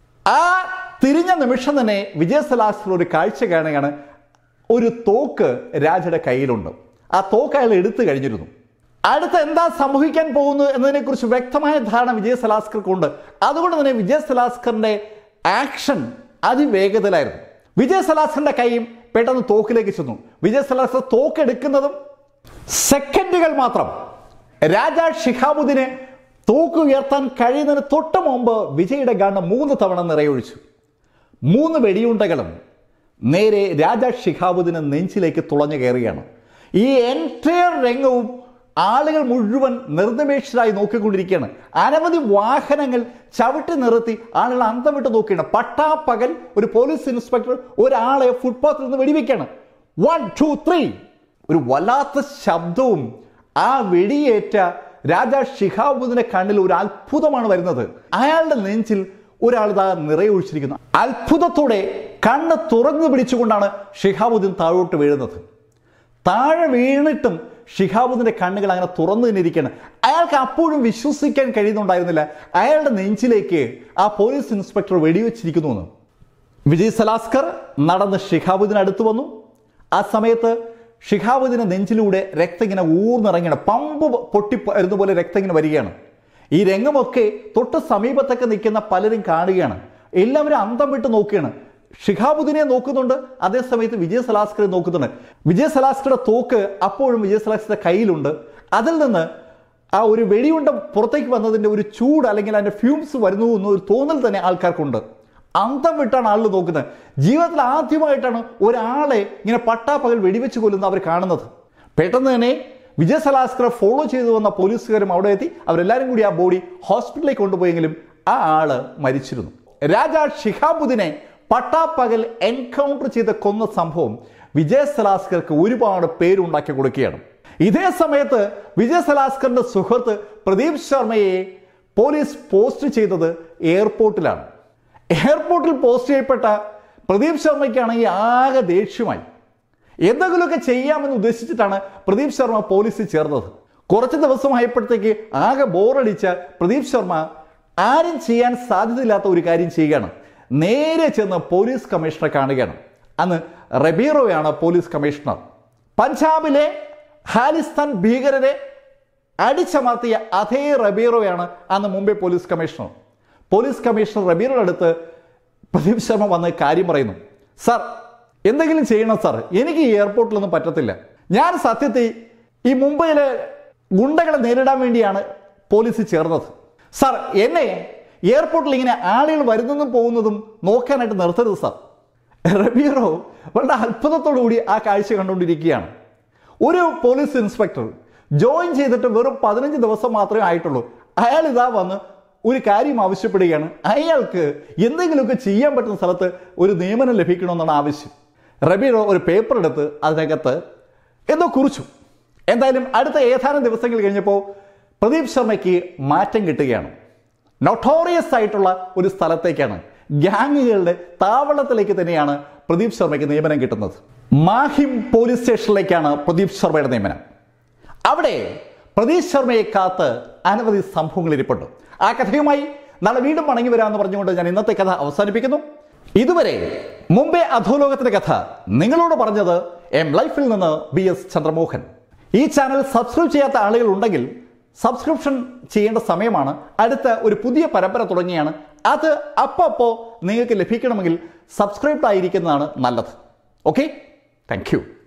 ആ തിരിഞ്ഞ നിമിഷം തന്നെ വിജയ് സലാസ്കർ ഒരു കാഴ്ച കാണുകയാണ് ഒരു തോക്ക് രാജയുടെ കയ്യിലുണ്ട് ആ തോക്ക് അയാൾ എടുത്തു കഴിഞ്ഞിരുന്നു അടുത്ത് എന്താ സംഭവിക്കാൻ പോകുന്നു എന്നതിനെക്കുറിച്ച് വ്യക്തമായ ധാരണ വിജയ് സലാസ്കർക്കുണ്ട് അതുകൊണ്ട് തന്നെ വിജയ് സലാസ്കറിന്റെ ആക്ഷൻ അതിവേഗത്തിലായിരുന്നു വിജയ് സലാസ്കറിന്റെ കൈയും പെട്ടെന്ന് തോക്കിലേക്ക് ചെന്നു വിജയ് സലാസ്കർ തോക്ക് എടുക്കുന്നതും സെക്കൻഡുകൾ മാത്രം രാജ ഷിഹാബുദ്ദീനെ തോക്ക് ഉയർത്താൻ കഴിയുന്നതിന് തൊട്ട് മുമ്പ് വിജയുടെ ഗണ്ണ് മൂന്ന് തവണ നിറയൊഴിച്ചു മൂന്ന് വെടിയുണ്ടകളും നേരെ രാജ ഷിഹാബുദ്ദീന് നെഞ്ചിലേക്ക് തുളഞ്ഞു കയറുകയാണ് ഈ എൻറ്റയർ രംഗവും ആളുകൾ മുഴുവൻ നിർനിമേഷരായി നോക്കിക്കൊണ്ടിരിക്കുകയാണ് അനവധി വാഹനങ്ങൾ ചവിട്ടി നിർത്തി ആളുകൾ അന്തം വിട്ട് നോക്കുകയാണ് പട്ടാപ്പകൽ ഒരു പോലീസ് ഇൻസ്പെക്ടർ ഒരാളെ ഫുട്പാത്തിൽ നിന്ന് വെടിവെക്കുകയാണ് വൺ ടു ത്രീ ഒരു വല്ലാത്ത ശബ്ദവും ആ വെടിയേറ്റ രാജ ഷിഹാബുദ്ദിന്റെ കണ്ണിൽ ഒരു അത്ഭുതമാണ് വരുന്നത് അയാളുടെ നെഞ്ചിൽ ഒരാൾ ഇതാ നിറയൊഴിച്ചിരിക്കുന്നു അത്ഭുതത്തോടെ കണ്ണ് തുറന്നു പിടിച്ചുകൊണ്ടാണ് ഷിഹാബുദ്ദീൻ താഴോട്ട് വീഴുന്നത് താഴെ വീണിട്ടും ഷിഹാബുദ്ദിന്റെ കണ്ണുകൾ അങ്ങനെ തുറന്നു തന്നിരിക്കുകയാണ് അയാൾക്ക് അപ്പോഴും വിശ്വസിക്കാൻ കഴിയുന്നുണ്ടായിരുന്നില്ല അയാളുടെ നെഞ്ചിലേക്ക് ആ പോലീസ് ഇൻസ്പെക്ടർ വെടിവെച്ചിരിക്കുന്നു എന്ന് വിജയ് സലാസ്കർ നടന്ന് ഷിഹാബുദ്ദീൻ അടുത്ത് വന്നു ആ സമയത്ത് ഷിഹാബുദ്ദീന്റെ നെഞ്ചിലൂടെ രക്തം ഇങ്ങനെ ഊർന്നിറങ്ങണം പമ്പ് പൊട്ടി വരുന്ന പോലെ രക്തം ഇങ്ങനെ വരികയാണ് ഈ രംഗമൊക്കെ തൊട്ട് സമീപത്തൊക്കെ നിൽക്കുന്ന പലരും കാണുകയാണ് എല്ലാവരും അന്തം വിട്ട് നോക്കുകയാണ് ഷിഹാബുദ്ദീനെ നോക്കുന്നുണ്ട് അതേസമയത്ത് വിജയ് സലാസ്കറെ നോക്കുന്നുണ്ട് വിജയ് സലാസ്കറുടെ തോക്ക് അപ്പോഴും വിജയ് സലാസ്കറുടെ കയ്യിലുണ്ട് അതിൽ നിന്ന് ആ ഒരു വെടിയുണ്ട പുറത്തേക്ക് വന്നതിന്റെ ഒരു ചൂട് അല്ലെങ്കിൽ അതിന്റെ ഫ്യൂംസ് വരുന്നു എന്നൊരു തോന്നൽ തന്നെ ആൾക്കാർക്കുണ്ട് അന്തം വിട്ടാണ് ആളുകൾ നോക്കുന്നത് ജീവിതത്തിൽ ആദ്യമായിട്ടാണ് ഒരാളെ ഇങ്ങനെ പട്ടാപ്പകൽ വെടിവെച്ച് കൊല്ലുന്ന അവർ കാണുന്നത് പെട്ടെന്ന് തന്നെ വിജയ് സലാസ്കറെ ഫോളോ ചെയ്തു വന്ന പോലീസുകാരും അവിടെ എത്തി അവരെല്ലാവരും കൂടി ആ ബോഡി ഹോസ്പിറ്റലിലേക്ക് കൊണ്ടുപോയെങ്കിലും ആ ആള് മരിച്ചിരുന്നു രാജ ഷിഹാബുദ്ദിനെ പട്ടാപ്പകൽ എൻകൗണ്ടർ ചെയ്ത് കൊന്ന സംഭവം വിജയ് സലാസ്കർക്ക് ഒരുപാട് പേരുണ്ടാക്കി കൊടുക്കുകയാണ് ഇതേ സമയത്ത് വിജയ് സലാസ്കറിന്റെ സുഹൃത്ത് പ്രദീപ് ശർമ്മയെ പോലീസ് പോസ്റ്റ് ചെയ്തത് എയർപോർട്ടിലാണ് എയർപോർട്ടിൽ പോസ്റ്റ് ചെയ്യപ്പെട്ട പ്രദീപ് ശർമ്മയ്ക്കാണെങ്കിൽ ആകെ ദേഷ്യമായി എന്തെങ്കിലുമൊക്കെ ചെയ്യാമെന്ന് ഉദ്ദേശിച്ചിട്ടാണ് പ്രദീപ് ശർമ്മ പോലീസിൽ ചേർന്നത് കുറച്ച് ദിവസമായപ്പോഴത്തേക്ക് ആകെ ബോറടിച്ച പ്രദീപ് ശർമ്മ ആരും ചെയ്യാൻ സാധ്യതയില്ലാത്ത ഒരു കാര്യം ചെയ്യുകയാണ് നേരെ ചെന്ന് പോലീസ് കമ്മീഷണറെ കാണുകയാണ് അന്ന് റബീറോയാണ് പോലീസ് കമ്മീഷണർ പഞ്ചാബിലെ ഹാലിസ്ഥാൻ ഭീകരരെ അടിച്ചമർത്തിയ അതേ റബീറോയാണ് അന്ന് Mumbai police commissioner police commissioner റബീറുടെ അടുത്ത് പ്രദീപ് ശർമ്മ വന്ന് കാര്യം പറയുന്നു സാർ എന്തെങ്കിലും ചെയ്യണം സാർ എനിക്ക് ഈ എയർപോർട്ടിലൊന്നും പറ്റത്തില്ല ഞാൻ സത്യത്തിൽ ഈ മുംബൈയിലെ ഗുണ്ടകളെ നേരിടാൻ വേണ്ടിയാണ് പോലീസ് ചേർന്നത് സാർ എന്നെ എയർപോർട്ടിൽ ഇങ്ങനെ ആളുകൾ വരുന്നതും പോകുന്നതും നോക്കാനായിട്ട് നിർത്തരുത് സാർ റബീറോ വളരെ അത്ഭുതത്തോടു കൂടി ആ കാഴ്ച കണ്ടുകൊണ്ടിരിക്കുകയാണ് ഒരു പോലീസ് ഇൻസ്പെക്ടർ ജോയിൻ ചെയ്തിട്ട് വെറും പതിനഞ്ച് ദിവസം മാത്രമേ ആയിട്ടുള്ളൂ അയാൾ ഇതാ വന്ന് ഒരു കാര്യം ആവശ്യപ്പെടുകയാണ് അയാൾക്ക് എന്തെങ്കിലുമൊക്കെ ചെയ്യാൻ പറ്റുന്ന സ്ഥലത്ത് ഒരു നിയമനം ലഭിക്കണമെന്നാണ് ആവശ്യം റബീറോ ഒരു പേപ്പർ എടുത്ത് അതിനകത്ത് എന്തോ കുറിച്ചു എന്തായാലും അടുത്ത ഏതാനും ദിവസങ്ങൾ കഴിഞ്ഞപ്പോൾ പ്രദീപ് ശർമ്മയ്ക്ക് മാറ്റം കിട്ടുകയാണ് നൊട്ടോറിയസ് ആയിട്ടുള്ള ഒരു സ്ഥലത്തേക്കാണ് ഗ്യാങ്ങുകളുടെ താവളത്തിലേക്ക് തന്നെയാണ് പ്രദീപ് ശർമ്മയ്ക്ക് നിയമനം കിട്ടുന്നത് മാഹിം പോലീസ് സ്റ്റേഷനിലേക്കാണ് പ്രദീപ് ശർമ്മയുടെ നിയമനം അവിടെ പ്രദീപ് ശർമ്മയെ കാത്ത് അനവധി സംഭവങ്ങൾ ഇരിപ്പുണ്ട് ആ കഥയുമായി നാളെ വീണ്ടും മടങ്ങി വരാമെന്ന് പറഞ്ഞുകൊണ്ട് ഞാൻ ഇന്നത്തെ കഥ അവസാനിപ്പിക്കുന്നു ഇതുവരെ മുംബൈ അധോലോകത്തിന്റെ കഥ നിങ്ങളോട് പറഞ്ഞത് എം ലൈഫിൽ നിന്ന് ബി എസ് ചന്ദ്രമോഹൻ ഈ ചാനൽ സബ്സ്ക്രൈബ് ചെയ്യാത്ത ആളുകൾ ഉണ്ടെങ്കിൽ സബ്സ്ക്രിപ്ഷൻ ചെയ്യേണ്ട സമയമാണ് അടുത്ത ഒരു പുതിയ പരമ്പര തുടങ്ങിയാണ് അത് അപ്പോൾ നിങ്ങൾക്ക് ലഭിക്കണമെങ്കിൽ സബ്സ്ക്രൈബ്ഡ് ആയിരിക്കുന്നതാണ് നല്ലത് ഓക്കെ താങ്ക്